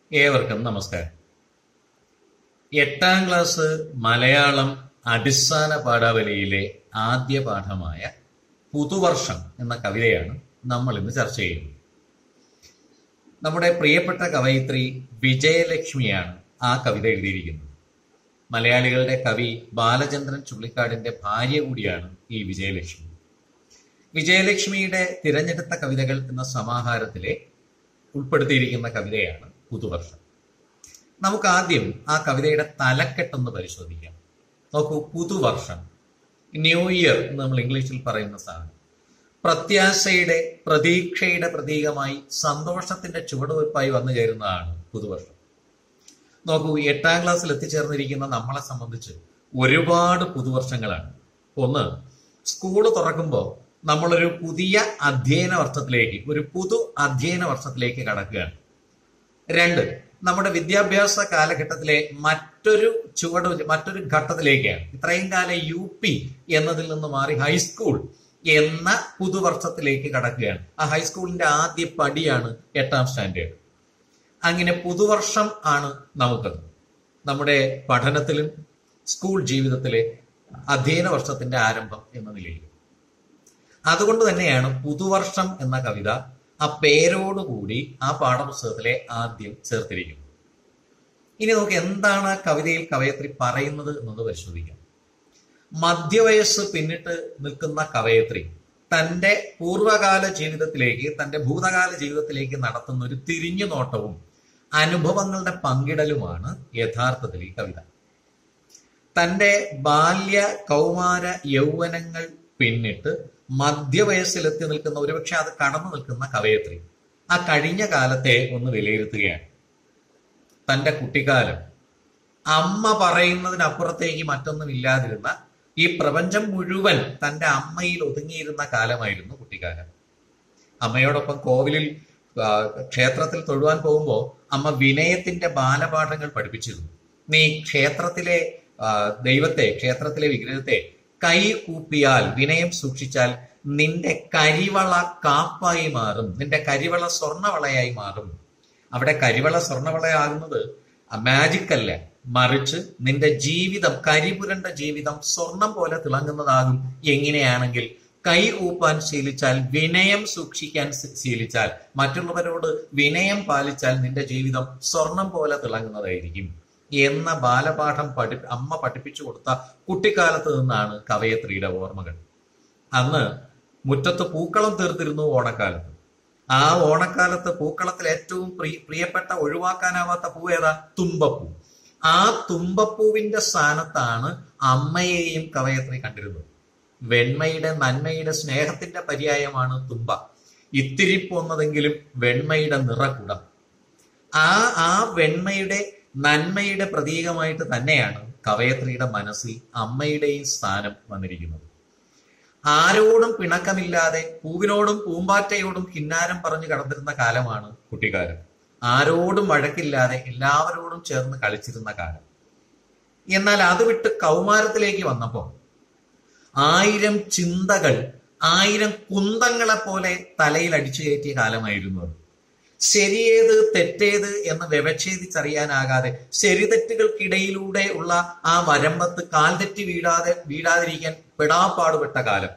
ഏവർക്കും നമസ്കാരം എട്ടാം ക്ലാസ് മലയാളം അടിസ്ഥാന പാഠാവലിയിലെ ആദ്യ പാഠമായ പുതുവർഷം എന്ന കവിതയാണ് നമ്മൾ ഇന്ന് ചർച്ച ചെയ്യുന്നത് നമ്മുടെ പ്രിയപ്പെട്ട കവയിത്രി വിജയലക്ഷ്മിയാണ് ആ കവിത എഴുതിയിരിക്കുന്നത് മലയാളികളുടെ കവി ബാലചന്ദ്രൻ ചുള്ളിക്കാടിന്റെ ഭാര്യ കൂടിയാണ് ഈ വിജയലക്ഷ്മി വിജയലക്ഷ്മിയുടെ തിരഞ്ഞെടുത്ത കവിതകൾ എന്ന സമാഹാരത്തിലെ ഉൾപ്പെടുത്തിയിരിക്കുന്ന കവിതയാണ് പുതുവർഷം നമുക്ക് ആദ്യം ആ കവിതയുടെ തലക്കെട്ടൊന്ന് പരിശോധിക്കാം നോക്കൂ പുതുവർഷം ന്യൂ ഇയർ എന്ന് നമ്മൾ ഇംഗ്ലീഷിൽ പറയുന്ന സാധനം പ്രത്യാശയുടെ പ്രതീക്ഷയുടെ പ്രതീകമായി സന്തോഷത്തിന്റെ ചുവടുവയ്പായി വന്നു ചേരുന്നതാണ് പുതുവർഷം നോക്കൂ എട്ടാം ക്ലാസ്സിൽ എത്തിച്ചേർന്നിരിക്കുന്ന നമ്മളെ സംബന്ധിച്ച് ഒരുപാട് പുതുവർഷങ്ങളാണ് ഒന്ന് സ്കൂള് തുറക്കുമ്പോൾ നമ്മളൊരു പുതിയ അധ്യയന വർഷത്തിലേക്ക് ഒരു പുതു അധ്യയന വർഷത്തിലേക്ക് കടക്കുകയാണ് രണ്ട് നമ്മുടെ വിദ്യാഭ്യാസ കാലഘട്ടത്തിലെ മറ്റൊരു ചുവട് മറ്റൊരു ഘട്ടത്തിലേക്കാണ് ഇത്രയും കാലം യു പി എന്നതിൽ നിന്ന് മാറി ഹൈസ്കൂൾ എന്ന പുതുവർഷത്തിലേക്ക് കടക്കുകയാണ് ആ ഹൈസ്കൂളിന്റെ ആദ്യ പടിയാണ് എട്ടാം സ്റ്റാൻഡേർഡ് അങ്ങനെ പുതുവർഷം ആണ് നമുക്കത് നമ്മുടെ പഠനത്തിലും സ്കൂൾ ജീവിതത്തിലെ അധ്യയന വർഷത്തിന്റെ ആരംഭം എന്ന നിലയിൽ അതുകൊണ്ട് തന്നെയാണ് പുതുവർഷം എന്ന കവിത ആ പേരോടുകൂടി ആ പാഠപുസ്തകത്തിലെ ആദ്യം ചേർത്തിരിക്കുന്നത് ഇനി നമുക്ക് എന്താണ് ആ കവിതയിൽ കവയത്രി പറയുന്നത് എന്നത് പരിശോധിക്കാം മധ്യവയസ്സ് പിന്നിട്ട് നിൽക്കുന്ന കവയത്രി തന്റെ പൂർവകാല ജീവിതത്തിലേക്ക് തന്റെ ഭൂതകാല ജീവിതത്തിലേക്ക് നടത്തുന്ന ഒരു തിരിഞ്ഞു നോട്ടവും അനുഭവങ്ങളുടെ പങ്കിടലുമാണ് യഥാർത്ഥത്തിൽ ഈ കവിത തന്റെ ബാല്യ കൗമാര യൗവനങ്ങൾ പിന്നിട്ട് മധ്യവയസ്സിലെത്തി നിൽക്കുന്ന ഒരുപക്ഷെ അത് കടന്നു നിൽക്കുന്ന കവയത്രി ആ കഴിഞ്ഞ കാലത്തെ ഒന്ന് വിലയിരുത്തുകയാണ് തന്റെ കുട്ടിക്കാലം അമ്മ പറയുന്നതിനപ്പുറത്തേക്ക് മറ്റൊന്നും ഇല്ലാതിരുന്ന ഈ പ്രപഞ്ചം മുഴുവൻ തന്റെ അമ്മയിൽ ഒതുങ്ങിയിരുന്ന കാലമായിരുന്നു കുട്ടിക്കാലം അമ്മയോടൊപ്പം കോവിലിൽ ക്ഷേത്രത്തിൽ തൊഴുവാൻ പോകുമ്പോൾ അമ്മ വിനയത്തിന്റെ ബാലപാഠങ്ങൾ പഠിപ്പിച്ചിരുന്നു നീ ക്ഷേത്രത്തിലെ ദൈവത്തെ ക്ഷേത്രത്തിലെ വിഗ്രഹത്തെ കൈ കൂപ്പിയാൽ വിനയം സൂക്ഷിച്ചാൽ നിന്റെ കരിവള കാപ്പായി മാറും നിന്റെ കരിവള സ്വർണവളയായി മാറും അവിടെ കരിവള സ്വർണവളയാകുന്നത് മാജിക് അല്ല മറിച്ച് നിന്റെ ജീവിതം കരിപുരണ്ട ജീവിതം സ്വർണം പോലെ തിളങ്ങുന്നതാകും എങ്ങനെയാണെങ്കിൽ കൈ കൂപ്പാൻ ശീലിച്ചാൽ വിനയം സൂക്ഷിക്കാൻ ശീലിച്ചാൽ മറ്റുള്ളവരോട് വിനയം പാലിച്ചാൽ നിന്റെ ജീവിതം സ്വർണം പോലെ തിളങ്ങുന്നതായിരിക്കും എന്ന ബാലപാഠം പഠി അമ്മ പഠിപ്പിച്ചു കൊടുത്ത കുട്ടിക്കാലത്ത് നിന്നാണ് കവയത്രിയുടെ ഓർമ്മകൾ അന്ന് മുറ്റത്ത് പൂക്കളം തീർത്തിരുന്നു ഓണക്കാലത്ത് ആ ഓണക്കാലത്ത് പൂക്കളത്തിൽ ഏറ്റവും പ്രിയപ്പെട്ട ഒഴിവാക്കാനാവാത്ത പൂ ഏതാ തുമ്പപ്പൂ ആ തുമ്പപ്പൂവിന്റെ സ്ഥാനത്താണ് അമ്മയെയും കവയത്രി കണ്ടിരുന്നത് വെണ്മയുടെ നന്മയുടെ സ്നേഹത്തിന്റെ പര്യായമാണ് തുമ്പ ഇത്തിരി പോന്നതെങ്കിലും വെണ്മയുടെ നിറകുടം ആ ആ വെണ്മയുടെ നന്മയുടെ പ്രതീകമായിട്ട് തന്നെയാണ് കവയത്രിയുടെ മനസ്സിൽ അമ്മയുടെയും സ്ഥാനം വന്നിരിക്കുന്നത് ആരോടും പിണക്കമില്ലാതെ പൂവിനോടും പൂമ്പാറ്റയോടും കിന്നാരം പറഞ്ഞു കടന്നിരുന്ന കാലമാണ് കുട്ടിക്കാലം ആരോടും വഴക്കില്ലാതെ എല്ലാവരോടും ചേർന്ന് കളിച്ചിരുന്ന കാലം എന്നാൽ അത് വിട്ട് കൗമാരത്തിലേക്ക് വന്നപ്പോൾ ആയിരം ചിന്തകൾ ആയിരം കുന്തങ്ങളെ പോലെ തലയിൽ അടിച്ചു കയറ്റിയ കാലമായിരുന്നു അത് ശരിയേത് തെറ്റേത് എന്ന് വ്യവച്ഛേദിച്ചറിയാനാകാതെ ശരിതെറ്റുകൾക്കിടയിലൂടെ ഉള്ള ആ വരമ്പത്ത് കാൽ തെറ്റി വീഴാതെ വീഴാതിരിക്കാൻ പെടാപ്പാടുപെട്ട കാലം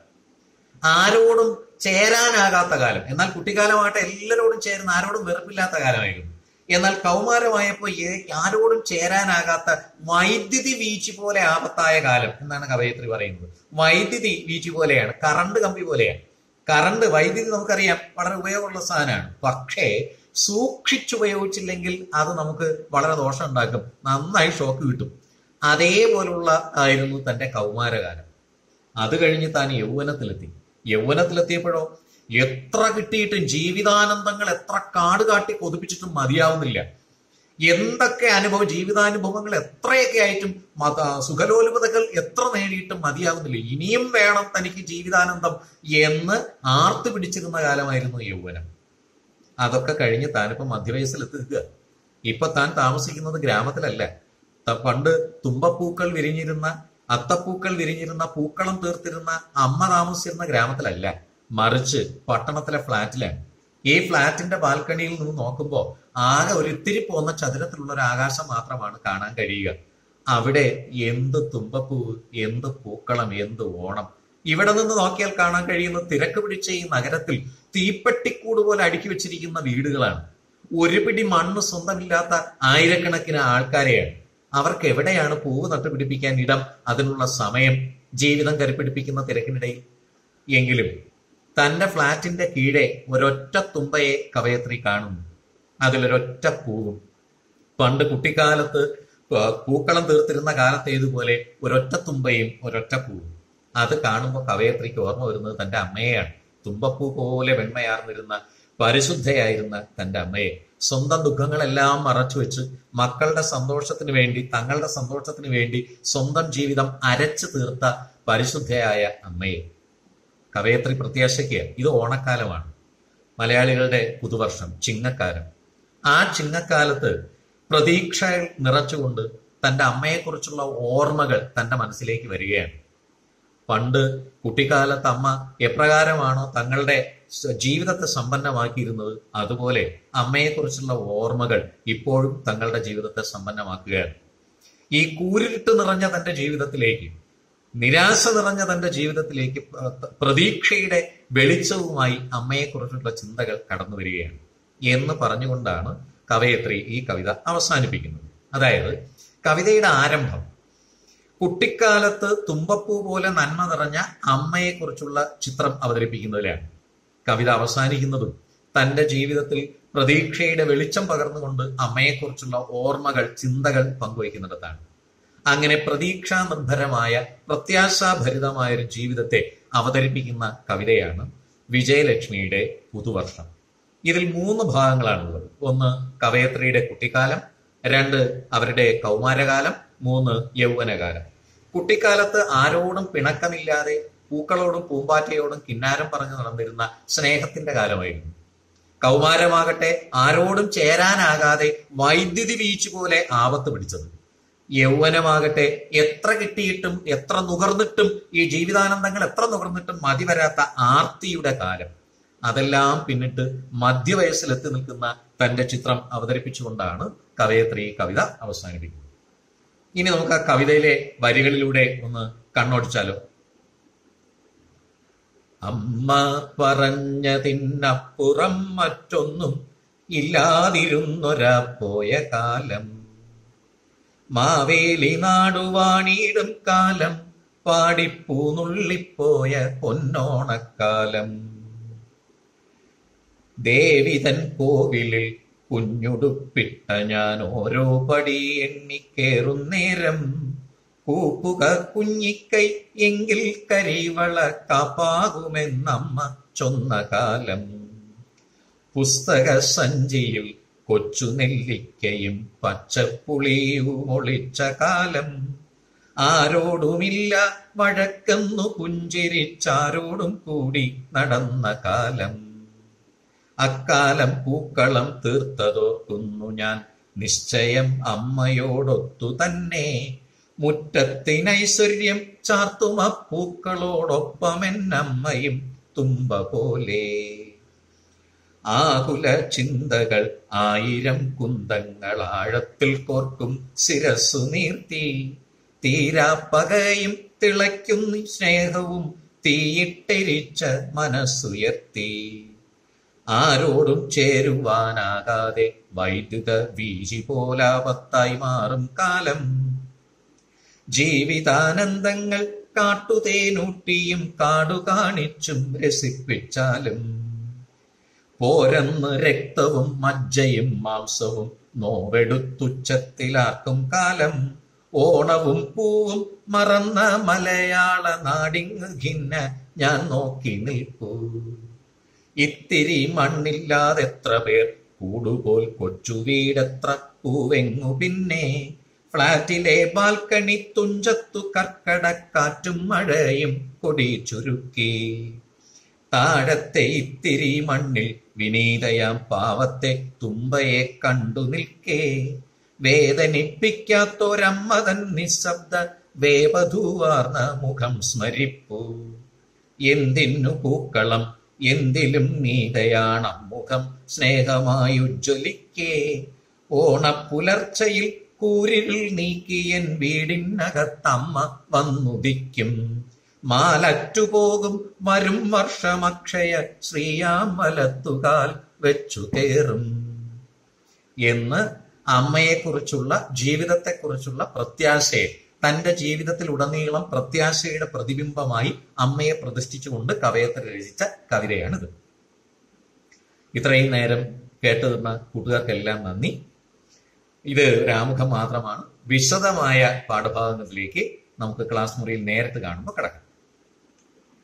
ആരോടും ചേരാനാകാത്ത കാലം എന്നാൽ കുട്ടിക്കാലമായിട്ട് എല്ലാരോടും ചേരുന്ന ആരോടും വെറുപ്പില്ലാത്ത കാലമായിരുന്നു എന്നാൽ കൗമാരമായപ്പോൾ ആരോടും ചേരാനാകാത്ത വൈദ്യുതി വീഴ്ച പോലെ ആപത്തായ കാലം എന്നാണ് കവയത്രി പറയുന്നത് വൈദ്യുതി വീഴ്ച പോലെയാണ് കറണ്ട് കമ്പി പോലെയാണ് കറണ്ട് വൈദ്യുതി നമുക്കറിയാം വളരെ ഉപയോഗമുള്ള സാധനമാണ് പക്ഷേ സൂക്ഷിച്ചുപയോഗിച്ചില്ലെങ്കിൽ അത് നമുക്ക് വളരെ ദോഷം ഉണ്ടാക്കും നന്നായി ഷോക്ക് കിട്ടും അതേപോലുള്ള ആയിരുന്നു തന്റെ കൗമാരകാലം അത് കഴിഞ്ഞ് താൻ യൗവനത്തിലെത്തി യൗവനത്തിലെത്തിയപ്പോഴോ എത്ര കിട്ടിയിട്ടും ജീവിതാനന്ദങ്ങൾ എത്ര കാട് കാട്ടി കൊതിപ്പിച്ചിട്ടും മതിയാവുന്നില്ല എന്തൊക്കെ അനുഭവം ജീവിതാനുഭവങ്ങൾ എത്രയൊക്കെ ആയിട്ടും മത സുഖലോലുപതകൾ എത്ര നേടിയിട്ടും മതിയാവുന്നില്ല ഇനിയും വേണം തനിക്ക് ജീവിതാനന്ദം എന്ന് ആർത്തു പിടിച്ചിരുന്ന കാലമായിരുന്നു യൗവനം അതൊക്കെ കഴിഞ്ഞ് താനിപ്പോ മധ്യവയസ്സിൽ എത്തുക ഇപ്പൊ താൻ താമസിക്കുന്നത് ഗ്രാമത്തിലല്ല പണ്ട് തുമ്പപ്പൂക്കൾ വിരിഞ്ഞിരുന്ന അത്തപ്പൂക്കൾ വിരിഞ്ഞിരുന്ന പൂക്കളം തീർത്തിരുന്ന അമ്മ താമസിച്ചിരുന്ന ഗ്രാമത്തിലല്ല മറിച്ച് പട്ടണത്തിലെ ഫ്ലാറ്റിലാണ് ഈ ഫ്ലാറ്റിന്റെ ബാൽക്കണിയിൽ നിന്ന് നോക്കുമ്പോൾ ആകെ ഒരു ഇത്തിരി പോന്ന ചതുരത്തിലുള്ള ഒരു ആകാശം മാത്രമാണ് കാണാൻ കഴിയുക അവിടെ എന്ത് തുമ്പപ്പൂവ് എന്ത് പൂക്കളം എന്ത് ഓണം ഇവിടെ നിന്ന് നോക്കിയാൽ കാണാൻ കഴിയുന്ന തിരക്ക് പിടിച്ച ഈ നഗരത്തിൽ തീപ്പെട്ടിക്കൂട് പോലെ അടുക്കി വെച്ചിരിക്കുന്ന വീടുകളാണ് ഒരു പിടി മണ്ണ് സ്വന്തമില്ലാത്ത ആയിരക്കണക്കിന് ആൾക്കാരെയാണ് അവർക്ക് എവിടെയാണ് പൂവ് നട്ടുപിടിപ്പിക്കാൻ ഇടം അതിനുള്ള സമയം ജീവിതം കരുപ്പിടിപ്പിക്കുന്ന തിരക്കിനിടയിൽ എങ്കിലും തന്റെ ഫ്ളാറ്റിന്റെ കീഴെ ഒരൊറ്റ തുമ്പയെ കവയത്രി കാണുന്നു അതിലൊരൊറ്റ പൂവും പണ്ട് കുട്ടിക്കാലത്ത് പ- പൂക്കളം തീർത്തിരുന്ന കാലത്തേതുപോലെ ഒരൊറ്റ തുമ്പയും ഒരൊറ്റ പൂവും അത് കാണുമ്പോൾ കവയത്രിക്ക് ഓർമ്മ വരുന്നത് തന്റെ അമ്മയെയാണ് തുമ്പപ്പൂ പോലെ വെണ്മയാർന്നിരുന്ന പരിശുദ്ധയായിരുന്ന തന്റെ അമ്മയെ സ്വന്തം ദുഃഖങ്ങളെല്ലാം മറച്ചു വെച്ച് മക്കളുടെ സന്തോഷത്തിന് വേണ്ടി തങ്ങളുടെ സന്തോഷത്തിന് വേണ്ടി സ്വന്തം ജീവിതം അരച്ചു തീർത്ത പരിശുദ്ധയായ അമ്മയെ കവയത്രി പ്രത്യാശയ്ക്ക് ഇത് ഓണക്കാലമാണ് മലയാളികളുടെ പുതുവർഷം ചിങ്ങക്കാലം ആ ചിങ്ങക്കാലത്ത് പ്രതീക്ഷ നിറച്ചുകൊണ്ട് തന്റെ അമ്മയെക്കുറിച്ചുള്ള ഓർമ്മകൾ തന്റെ മനസ്സിലേക്ക് വരികയാണ് പണ്ട് കുട്ടിക്കാലത്ത് അമ്മ എപ്രകാരമാണോ തങ്ങളുടെ സ- ജീവിതത്തെ സമ്പന്നമാക്കിയിരുന്നത് അതുപോലെ അമ്മയെക്കുറിച്ചുള്ള ഓർമ്മകൾ ഇപ്പോഴും തങ്ങളുടെ ജീവിതത്തെ സമ്പന്നമാക്കുകയാണ് ഈ കൂരിട്ട് നിറഞ്ഞ തന്റെ ജീവിതത്തിലേക്ക് നിരാശ നിറഞ്ഞ തന്റെ ജീവിതത്തിലേക്ക് പ്ര- പ്രതീക്ഷയുടെ വെളിച്ചവുമായി അമ്മയെക്കുറിച്ചുള്ള ചിന്തകൾ കടന്നു വരികയാണ് എന്ന് പറഞ്ഞുകൊണ്ടാണ് കവയത്രി ഈ കവിത അവസാനിപ്പിക്കുന്നത് അതായത് കവിതയുടെ ആരംഭം കുട്ടിക്കാലത്ത് തുമ്പപ്പൂ പോലെ നന്മ നിറഞ്ഞ അമ്മയെക്കുറിച്ചുള്ള ചിത്രം അവതരിപ്പിക്കുന്നതിലാണ് കവിത അവസാനിക്കുന്നതും തന്റെ ജീവിതത്തിൽ പ്രതീക്ഷയുടെ വെളിച്ചം പകർന്നുകൊണ്ട് അമ്മയെക്കുറിച്ചുള്ള ഓർമ്മകൾ ചിന്തകൾ പങ്കുവയ്ക്കുന്നിടത്താണ് അങ്ങനെ പ്രതീക്ഷാ നിർഭരമായ പ്രത്യാശാഭരിതമായ ഒരു ജീവിതത്തെ അവതരിപ്പിക്കുന്ന കവിതയാണ് വിജയലക്ഷ്മിയുടെ പുതുവർഷം ഇതിൽ മൂന്ന് ഭാഗങ്ങളാണുള്ളത് ഒന്ന് കവയത്രിയുടെ കുട്ടിക്കാലം രണ്ട് അവരുടെ കൗമാരകാലം മൂന്ന് യൗവനകാലം കുട്ടിക്കാലത്ത് ആരോടും പിണക്കമില്ലാതെ പൂക്കളോടും പൂമ്പാറ്റയോടും കിന്നാരം പറഞ്ഞു നടന്നിരുന്ന സ്നേഹത്തിന്റെ കാലമായിരുന്നു കൗമാരമാകട്ടെ ആരോടും ചേരാനാകാതെ വൈദ്യുതി വീച്ചു പോലെ ആപത്ത് പിടിച്ചത് യൗവനമാകട്ടെ എത്ര കിട്ടിയിട്ടും എത്ര നുകർന്നിട്ടും ഈ ജീവിതാനന്ദങ്ങൾ എത്ര നുകർന്നിട്ടും മതി വരാത്ത ആർത്തിയുടെ കാലം അതെല്ലാം പിന്നിട്ട് മധ്യവയസ്സിലെത്തി നിൽക്കുന്ന തന്റെ ചിത്രം അവതരിപ്പിച്ചുകൊണ്ടാണ് കവയത്രി ഈ കവിത അവസാനിപ്പിക്കുന്നത് ഇനി നമുക്ക് ആ കവിതയിലെ വരികളിലൂടെ ഒന്ന് കണ്ണോടിച്ചാലോ അമ്മ പറഞ്ഞതിനപ്പുറം മറ്റൊന്നും ഇല്ലാതിരുന്നൊരാ പോയ കാലം മാവേലി നാടുവാണിയിടും കാലം പാടിപ്പൂനുള്ളിപ്പോയ പൊന്നോണക്കാലം ദേവിതൻ കോവിലിൽ കുഞ്ഞുടുപ്പിട്ട ഞാൻ ഓരോ പടി എണ്ണിക്കേറുന്നേരം കൂപ്പുക കുഞ്ഞിക്കൈ എങ്കിൽ കരിവള കാപ്പാകുമെന്നമ്മ ചൊന്ന കാലം പുസ്തക സഞ്ചിയിൽ കൊച്ചു നെല്ലിക്കയും പച്ചപ്പുളിയും ഒളിച്ച കാലം ആരോടുമില്ല വഴക്കെന്നു പുഞ്ചിരിച്ചാരോടും കൂടി നടന്ന കാലം അക്കാലം പൂക്കളം തീർത്തതോർക്കുന്നു ഞാൻ നിശ്ചയം അമ്മയോടൊത്തു തന്നെ മുറ്റത്തിനൈശ്വര്യം ചാർത്തുമ പൂക്കളോടൊപ്പമെന്നമ്മയും തുമ്പ പോലെ ആകുല ചിന്തകൾ ആയിരം കുന്തങ്ങൾ ആഴത്തിൽ കോർക്കും ശിരസ്സു നീർത്തി തീരാപ്പകയും തിളയ്ക്കുന്ന സ്നേഹവും തീയിട്ടെരിച്ച മനസ്സുയർത്തി ആരോടും ചേരുവാനാകാതെ വൈദ്യുത വീശി പോലാപത്തായി മാറും കാലം ജീവിതാനന്ദങ്ങൾ കാട്ടുതേനൂട്ടിയും കാടു കാണിച്ചും രസിപ്പിച്ചാലും പോരന്ന് രക്തവും മജ്ജയും മാംസവും നോവെടുത്തുച്ചത്തിലാക്കും കാലം ഓണവും പൂവും മറന്ന മലയാള നാടിങ്ങ് ഖിന്ന ഞാൻ നോക്കി നിൽപ്പൂ ഇത്തിരി മണ്ണില്ലാതെത്ര പേർ കൂടുപോൽ കൊച്ചു വീടെത്ര പൂവെങ്ങു പിന്നെ ഫ്ളാറ്റിലെ ബാൽക്കണി തുഞ്ചത്തു കർക്കടക്കാറ്റും മഴയും കൊടി ചുരുക്കി താഴത്തെ ഇത്തിരി മണ്ണിൽ വിനീതയാം പാവത്തെ തുമ്പയെ കണ്ടു നിൽക്കേ വേദനിപ്പിക്കാത്തൊരമ്മതൻ നിശബ്ദ വേവധൂവാർന്ന മുഖം സ്മരിപ്പൂ എന്തിനു പൂക്കളം എന്തിലും നീതയാണമ്മു മുഖം സ്നേഹമായി ഉജ്ജ്വലിക്കേ ഓണപ്പുലർച്ചയിൽ കൂരിരുൾ നീക്കിയൻ വീടിനകത്തമ്മ വന്നുദിക്കും മാലറ്റുപോകും വരും വർഷമക്ഷയ ശ്രീയാമലത്തുകാൽ വെച്ചു കയറും എന്ന് അമ്മയെക്കുറിച്ചുള്ള ജീവിതത്തെക്കുറിച്ചുള്ള പ്രത്യാശയെ തന്റെ ജീവിതത്തിൽ ഉടനീളം പ്രത്യാശയുടെ പ്രതിബിംബമായി അമ്മയെ പ്രതിഷ്ഠിച്ചുകൊണ്ട് കവയത്രി രചിച്ച കവിതയാണിത് ഇത്രയും നേരം കേട്ടുതന്ന കൂട്ടുകാർക്കെല്ലാം നന്ദി ഇത് രാമുഖം മാത്രമാണ് വിശദമായ പാഠഭാഗങ്ങളിലേക്ക് നമുക്ക് ക്ലാസ് മുറിയിൽ നേരിട്ട് കാണുമ്പോൾ കിടക്കാം